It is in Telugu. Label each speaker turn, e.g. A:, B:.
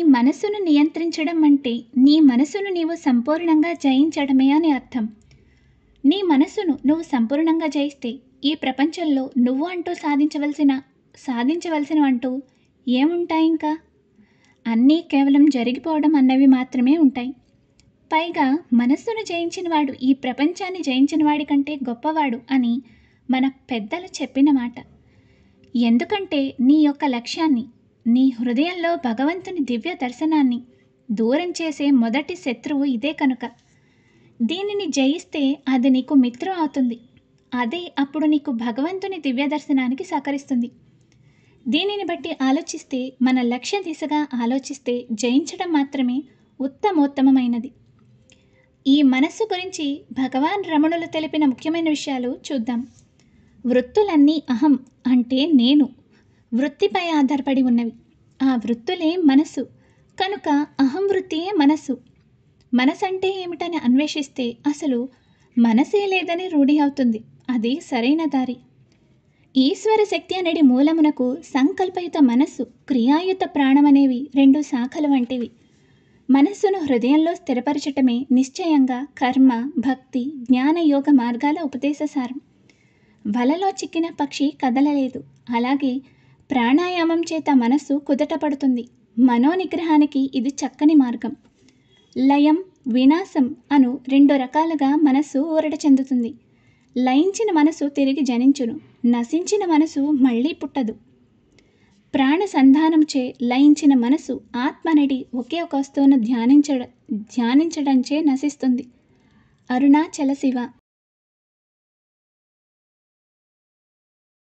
A: మనసును నియంత్రించడం అంటే నీ మనసును నీవు సంపూర్ణంగా జయించడమే అని అర్థం నీ మనసును నువ్వు సంపూర్ణంగా జయిస్తే ఈ ప్రపంచంలో నువ్వు అంటూ సాధించవలసిన సాధించవలసిన అంటూ ఏముంటాయి ఇంకా అన్నీ కేవలం జరిగిపోవడం అన్నవి మాత్రమే ఉంటాయి పైగా మనస్సును జయించిన వాడు ఈ ప్రపంచాన్ని జయించిన వాడి కంటే గొప్పవాడు అని మన పెద్దలు చెప్పిన మాట ఎందుకంటే నీ యొక్క లక్ష్యాన్ని నీ హృదయంలో భగవంతుని దివ్య దర్శనాన్ని దూరం చేసే మొదటి శత్రువు ఇదే కనుక దీనిని జయిస్తే అది నీకు మిత్రం అవుతుంది అదే అప్పుడు నీకు భగవంతుని దివ్య దర్శనానికి సహకరిస్తుంది దీనిని బట్టి ఆలోచిస్తే మన లక్ష్య దిశగా ఆలోచిస్తే జయించడం మాత్రమే ఉత్తమోత్తమమైనది ఈ మనస్సు గురించి భగవాన్ రమణులు తెలిపిన ముఖ్యమైన విషయాలు చూద్దాం వృత్తులన్నీ అహం అంటే నేను వృత్తిపై ఆధారపడి ఉన్నవి ఆ వృత్తులే మనసు కనుక అహం వృత్తియే మనసు మనసు అంటే ఏమిటని అన్వేషిస్తే అసలు మనసే లేదని రూఢి అవుతుంది అది సరైన దారి ఈశ్వర శక్తి అనేది మూలమునకు సంకల్పయుత మనస్సు క్రియాయుత ప్రాణం అనేవి రెండు శాఖలు వంటివి మనస్సును హృదయంలో స్థిరపరచటమే నిశ్చయంగా కర్మ భక్తి జ్ఞాన యోగ మార్గాల ఉపదేశ సారం వలలో చిక్కిన పక్షి కదలలేదు అలాగే ప్రాణాయామం చేత మనస్సు కుదటపడుతుంది మనోనిగ్రహానికి ఇది చక్కని మార్గం లయం వినాశం అను రెండు రకాలుగా మనస్సు ఊరట చెందుతుంది లయించిన మనసు తిరిగి జనించును నశించిన మనసు మళ్ళీ పుట్టదు ప్రాణ సంధానంచే లయించిన మనసు ఆత్మనడి ఒకే ఒక వస్తువును ధ్యానించడ ధ్యానించడంచే నశిస్తుంది అరుణాచల శివ